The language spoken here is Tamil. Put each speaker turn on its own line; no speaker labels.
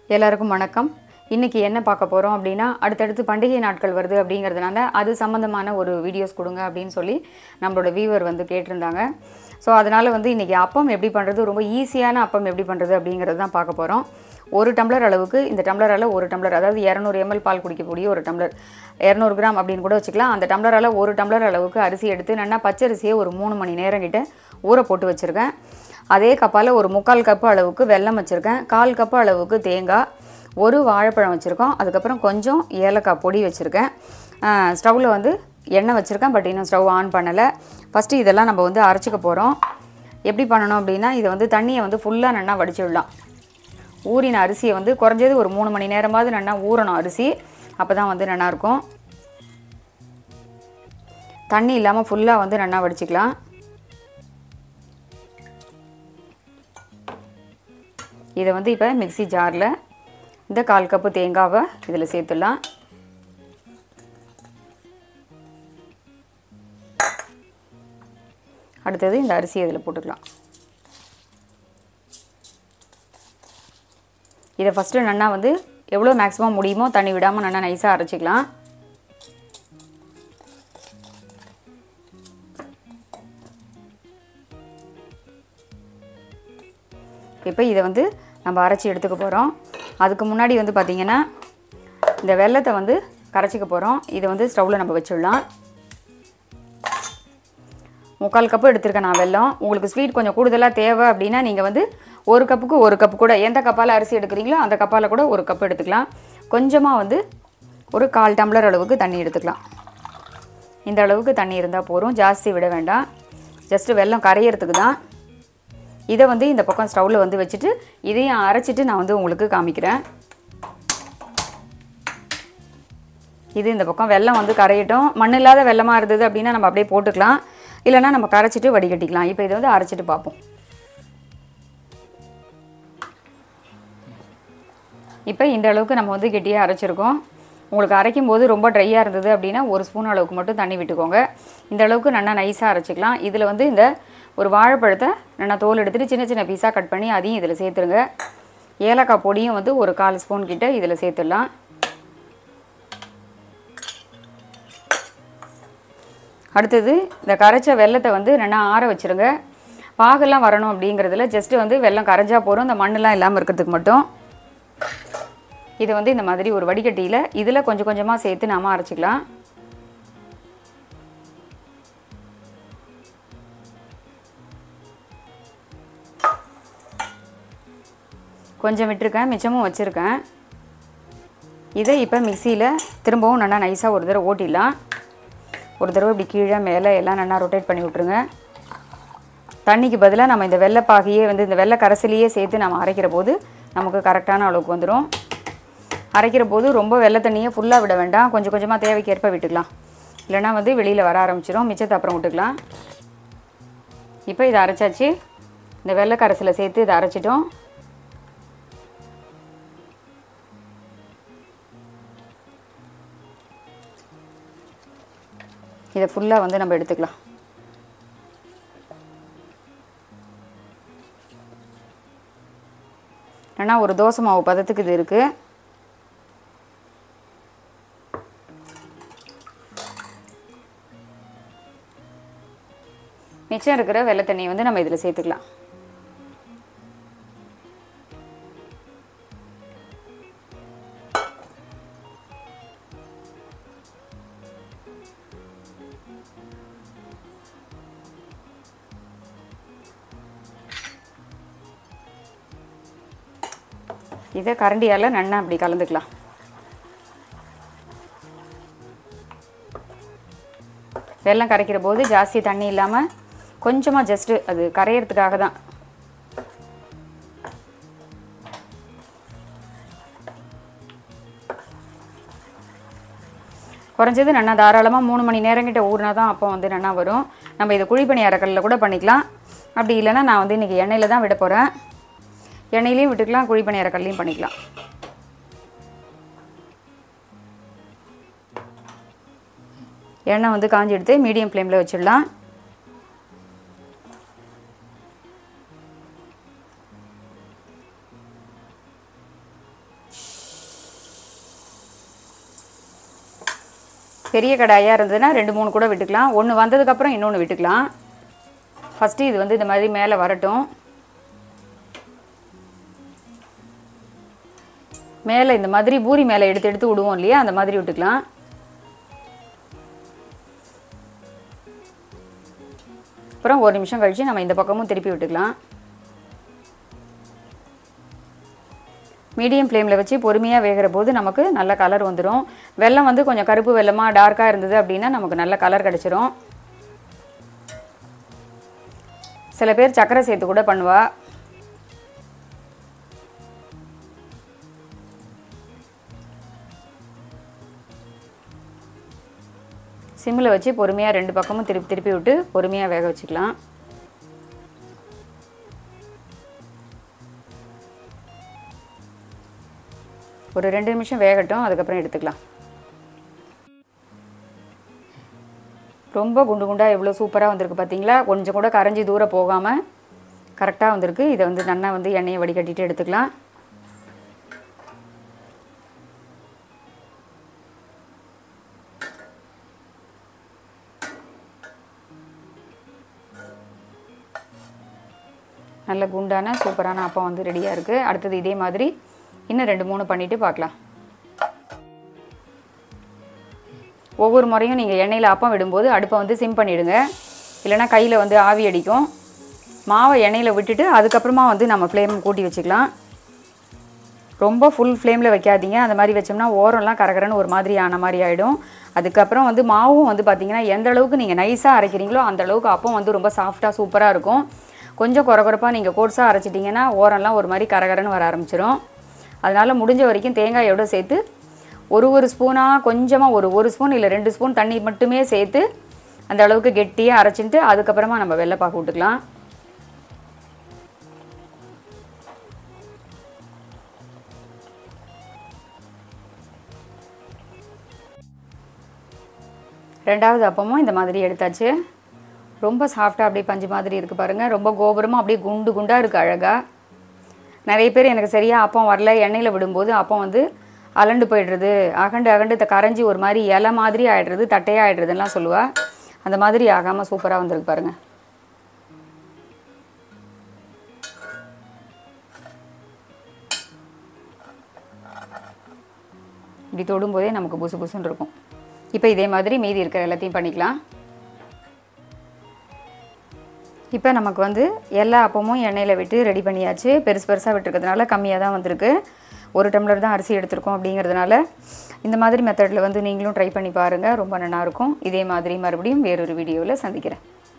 எல்லாருக்கும் வணக்கம் இன்றைக்கி என்ன பார்க்க போகிறோம் அப்படின்னா அடுத்தடுத்து பண்டிகை நாட்கள் வருது அப்படிங்கிறதுனால அது சம்மந்தமான ஒரு வீடியோஸ் கொடுங்க அப்படின்னு சொல்லி நம்மளோட வியூவர் வந்து கேட்டிருந்தாங்க ஸோ அதனால் வந்து இன்றைக்கி அப்பம் எப்படி பண்ணுறது ரொம்ப ஈஸியான அப்பம் எப்படி பண்ணுறது அப்படிங்கிறது தான் பார்க்க போகிறோம் ஒரு டம்ளர் அளவுக்கு இந்த டம்ளரால் ஒரு டம்ளர் அதாவது இரநூறு எம்எல் பால் குடிக்கக்கூடிய ஒரு டம்ளர் இரநூறு கிராம் அப்படின்னு கூட வச்சுக்கலாம் அந்த டம்ளரால் ஒரு டம்ளர் அளவுக்கு அரிசி எடுத்து நல்லா பச்சரிசியை ஒரு மூணு மணி நேரம் கிட்ட ஊற போட்டு வச்சுருக்கேன் அதே கப்பால் ஒரு முக்கால் கப்பு அளவுக்கு வெல்லம் வச்சுருக்கேன் கால் கப்பு அளவுக்கு தேங்காய் ஒரு வாழைப்பழம் வச்சுருக்கோம் அதுக்கப்புறம் கொஞ்சம் ஏலக்காய் பொடி வச்சுருக்கேன் ஸ்டவ்வில் வந்து எண்ணெய் வச்சுருக்கேன் பட் இன்னும் ஸ்டவ் ஆன் பண்ணலை ஃபஸ்ட்டு இதெல்லாம் நம்ம வந்து அரைச்சிக்க போகிறோம் எப்படி பண்ணணும் அப்படின்னா இதை வந்து தண்ணியை வந்து ஃபுல்லாக நல்லா வடிச்சிடலாம் ஊறின அரிசியை வந்து குறைஞ்சது ஒரு மூணு மணி நேரமாவது நல்லா ஊறணும் அரிசி அப்போ தான் வந்து நல்லாயிருக்கும் தண்ணி இல்லாமல் ஃபுல்லாக வந்து நல்லா வடிச்சிக்கலாம் இதை வந்து இப்போ மிக்ஸி ஜாரில் இந்த கால் கப்பு தேங்காவை இதில் சேர்த்துடலாம் அடுத்தது இந்த அரிசியை இதில் போட்டுக்கலாம் இதை ஃபஸ்ட்டு நல்லா வந்து எவ்வளோ மேக்ஸிமம் முடியுமோ தண்ணி விடாமல் நல்லா நைஸாக அரைச்சிக்கலாம் இப்போ இதை வந்து நம்ம அரைச்சி எடுத்துக்க போகிறோம் அதுக்கு முன்னாடி வந்து பார்த்திங்கன்னா இந்த வெள்ளத்தை வந்து கரைச்சிக்க போகிறோம் இதை வந்து ஸ்டவ்வில் நம்ம வச்சிடலாம் முக்கால் கப்பு எடுத்திருக்கேன் நான் வெல்லம் உங்களுக்கு ஸ்வீட் கொஞ்சம் கூடுதலாக தேவை அப்படின்னா நீங்கள் வந்து ஒரு கப்புக்கு ஒரு கப்பு கூட எந்த கப்பால் அரிசி எடுக்கிறீங்களோ அந்த கப்பால் கூட ஒரு கப் எடுத்துக்கலாம் கொஞ்சமாக வந்து ஒரு கால் டம்ளர் அளவுக்கு தண்ணி எடுத்துக்கலாம் இந்த அளவுக்கு தண்ணி இருந்தால் போதும் ஜாஸ்தி விட வேண்டாம் ஜஸ்ட்டு வெல்லம் கரையிறதுக்கு தான் இதை வந்து இந்த பக்கம் ஸ்டவ்வில் வந்து வச்சுட்டு இதையும் அரைச்சிட்டு நான் வந்து உங்களுக்கு காமிக்கிறேன் இது இந்த பக்கம் வெல்லம் வந்து கரையட்டும் மண் இல்லாத வெள்ளமாக இருந்தது அப்படின்னா நம்ம அப்படியே போட்டுக்கலாம் இல்லைனா நம்ம கரைச்சிட்டு வடிகட்டிக்கலாம் இப்போ இதை வந்து அரைச்சிட்டு பார்ப்போம் இப்போ இந்த அளவுக்கு நம்ம வந்து கெட்டியாக அரைச்சிருக்கோம் உங்களுக்கு அரைக்கும் போது ரொம்ப ட்ரையாக இருந்தது அப்படின்னா ஒரு ஸ்பூன் அளவுக்கு மட்டும் தண்ணி விட்டுக்கோங்க இந்த அளவுக்கு நல்லா நைஸாக அரைச்சிக்கலாம் இதில் வந்து இந்த ஒரு வாழைப்பழத்தை நல்லா தோல் எடுத்துகிட்டு சின்ன சின்ன பீஸாக கட் பண்ணி அதையும் இதில் சேர்த்துருங்க ஏலக்காய் பொடியும் வந்து ஒரு கால் ஸ்பூன் கிட்ட இதில் சேர்த்துடலாம் அடுத்தது இந்த கரைச்ச வெள்ளத்தை வந்து நல்லா ஆற வச்சுருங்க பாகெல்லாம் வரணும் அப்படிங்கிறதுல ஜஸ்ட்டு வந்து வெள்ளம் கரைஞ்சா போகிறோம் இந்த மண்ணெலாம் இல்லாமல் இருக்கிறதுக்கு மட்டும் இதை வந்து இந்த மாதிரி ஒரு வடிகட்டியில் இதில் கொஞ்சம் கொஞ்சமாக சேர்த்து நாம அரைச்சிக்கலாம் கொஞ்சம் விட்டுருக்கேன் மிச்சமும் வச்சுருக்கேன் இதை இப்போ மிக்சியில் திரும்பவும் நல்லா நைஸாக ஒரு தடவை ஓட்டிடலாம் ஒரு தடவை இப்படி கீழே மேலே எல்லாம் நல்லா ரொட்டேட் பண்ணி விட்ருங்க தண்ணிக்கு பதிலாக நம்ம இந்த வெள்ளைப்பாகையே வந்து இந்த வெள்ளை கரைசலையே சேர்த்து நம்ம அரைக்கிற போது நமக்கு கரெக்டான அளவுக்கு வந்துடும் அரைக்கிற போது ரொம்ப வெள்ளை தண்ணியை ஃபுல்லாக விட வேண்டாம் கொஞ்சம் கொஞ்சமாக தேவைக்கு ஏற்ப விட்டுக்கலாம் இல்லைனா வந்து வெளியில் வர ஆரம்பிச்சிடும் மிச்சத்தை அப்புறம் விட்டுக்கலாம் இப்போ இதை அரைச்சாச்சு இந்த வெள்ளை கரைசலை சேர்த்து இதை அரைச்சிட்டோம் இதை ஃபுல்லாக வந்து நம்ம எடுத்துக்கலாம் ஏன்னா ஒரு தோசை மாவு பதத்துக்கு இது இருக்குது மிச்சம் இருக்கிற வெள்ளை தண்ணியை வந்து நம்ம இதில் சேர்த்துக்கலாம் இதை கரண்டியால் நன்னா அப்படி கலந்துக்கலாம் வெள்ளம் கரைக்கிற போது ஜாஸ்தி தண்ணி இல்லாமல் கொஞ்சமாக ஜஸ்ட்டு அது கரையிறதுக்காக தான் குறைஞ்சது நல்லா தாராளமாக மூணு மணி நேரம் கிட்ட ஊறினா தான் அப்போ வந்து நல்லா வரும் நம்ம இதை குழிப்பணி அரைக்கல்லில் கூட பண்ணிக்கலாம் அப்படி இல்லைன்னா நான் வந்து இன்றைக்கி எண்ணெயில் தான் விட போகிறேன் எண்ணெயிலையும் விட்டுக்கலாம் குழிப்பணி அரைக்கல்லையும் பண்ணிக்கலாம் எண்ணெய் வந்து காஞ்சி எடுத்து மீடியம் ஃப்ளேமில் வச்சிடலாம் பெரிய கடாயாக இருந்ததுன்னா ரெண்டு மூணு கூட விட்டுக்கலாம் ஒன்று வந்ததுக்கப்புறம் இன்னொன்று விட்டுக்கலாம் ஃபஸ்ட்டு இது வந்து இந்த மாதிரி மேலே வரட்டும் மேலே இந்த மாதிரி பூரி மேலே எடுத்து எடுத்து விடுவோம் இல்லையா அந்த மாதிரி விட்டுக்கலாம் அப்புறம் ஒரு நிமிஷம் கழித்து நம்ம இந்த பக்கமும் திருப்பி விட்டுக்கலாம் மீடியம் ஃப்ளேமில் வச்சு பொறுமையாக வேகிற போது நமக்கு நல்ல கலர் வந்துடும் வெல்லம் வந்து கொஞ்சம் கருப்பு வெள்ளமாக டார்க்காக இருந்தது அப்படின்னா நமக்கு நல்ல கலர் கிடச்சிரும் சில பேர் சர்க்கரை சேர்த்து கூட பண்ணுவா சிம்மில் வச்சு பொறுமையாக ரெண்டு பக்கமும் திருப்பி திருப்பி விட்டு பொறுமையாக வேக வச்சுக்கலாம் ஒரு ரெண்டு நிமிஷம் வேகட்டும் அதுக்கப்புறம் எடுத்துக்கலாம் ரொம்ப குண்டு குண்டாக எவ்வளோ சூப்பராக வந்திருக்கு பார்த்தீங்களா கொஞ்சம் கூட கரைஞ்சி தூரம் போகாமல் கரெக்டாக வந்திருக்கு இதை வந்து நல்லா வந்து எண்ணெயை வடிகட்டிட்டு எடுத்துக்கலாம் நல்ல குண்டான சூப்பரான அப்பம் வந்து ரெடியாக இருக்குது அடுத்தது இதே மாதிரி இன்னும் ரெண்டு மூணு பண்ணிவிட்டு பார்க்கலாம் ஒவ்வொரு முறையும் நீங்கள் எண்ணெயில் அப்பம் விடும்போது அடுப்பை வந்து சிம் பண்ணிவிடுங்க இல்லைனா கையில் வந்து ஆவி அடிக்கும் மாவை எண்ணெயில் விட்டுட்டு அதுக்கப்புறமா வந்து நம்ம ஃப்ளேம் கூட்டி வச்சுக்கலாம் ரொம்ப ஃபுல் ஃப்ளேமில் வைக்காதீங்க அந்த மாதிரி வச்சோம்னா ஓரம்லாம் கரகரன்னு ஒரு மாதிரி ஆன மாதிரி ஆகிடும் அதுக்கப்புறம் வந்து மாவும் வந்து பார்த்திங்கன்னா எந்த அளவுக்கு நீங்கள் நைஸாக அரைக்கிறீங்களோ அந்த அளவுக்கு அப்பம் வந்து ரொம்ப சாஃப்டாக சூப்பராக இருக்கும் கொஞ்சம் குறகுறப்பாக நீங்கள் கோட்ஸாக அரைச்சிட்டிங்கன்னா ஓரம்லாம் ஒரு மாதிரி கரகரன்னு வர ஆரம்பிச்சிடும் அதனால் முடிஞ்ச வரைக்கும் தேங்காயோட சேர்த்து ஒரு ஒரு ஸ்பூனாக கொஞ்சமாக ஒரு ஒரு ஸ்பூன் இல்லை ரெண்டு ஸ்பூன் தண்ணி மட்டுமே சேர்த்து அந்த அளவுக்கு கெட்டியாக அரைச்சிட்டு அதுக்கப்புறமா நம்ம வெள்ளைப்பாக்கு விட்டுக்கலாம் ரெண்டாவது அப்பமும் இந்த மாதிரி எடுத்தாச்சு ரொம்ப சாஃப்டாக அப்படியே பஞ்சு மாதிரி இருக்குது பாருங்கள் ரொம்ப கோபுரமாக அப்படியே குண்டு குண்டாக இருக்குது அழகாக நிறைய பேர் எனக்கு சரியாக அப்பம் வரல எண்ணெயில் விடும்போது அப்பம் வந்து அலண்டு போயிடுறது அகண்டு அகண்டு த கரைஞ்சி ஒரு மாதிரி இலை மாதிரி ஆயிடுறது தட்டையாக ஆயிடுறதுலாம் சொல்லுவாள் அந்த மாதிரி ஆகாமல் சூப்பராக வந்திருக்கு பாருங்கள் இப்படி தொடும்போதே நமக்கு புசு புசுன்னு இருக்கும் இப்போ இதே மாதிரி மீதி இருக்கிற எல்லாத்தையும் பண்ணிக்கலாம் இப்போ நமக்கு வந்து எல்லா அப்பமும் எண்ணெயில் விட்டு ரெடி பண்ணியாச்சு பெருசு பெருசாக விட்டுருக்கிறதுனால கம்மியாக தான் வந்திருக்கு ஒரு டம்ளர் தான் அரிசி எடுத்திருக்கோம் அப்படிங்கிறதுனால இந்த மாதிரி மெத்தடில் வந்து நீங்களும் ட்ரை பண்ணி பாருங்கள் ரொம்ப நல்லாயிருக்கும் இதே மாதிரி மறுபடியும் வேறொரு வீடியோவில் சந்திக்கிறேன்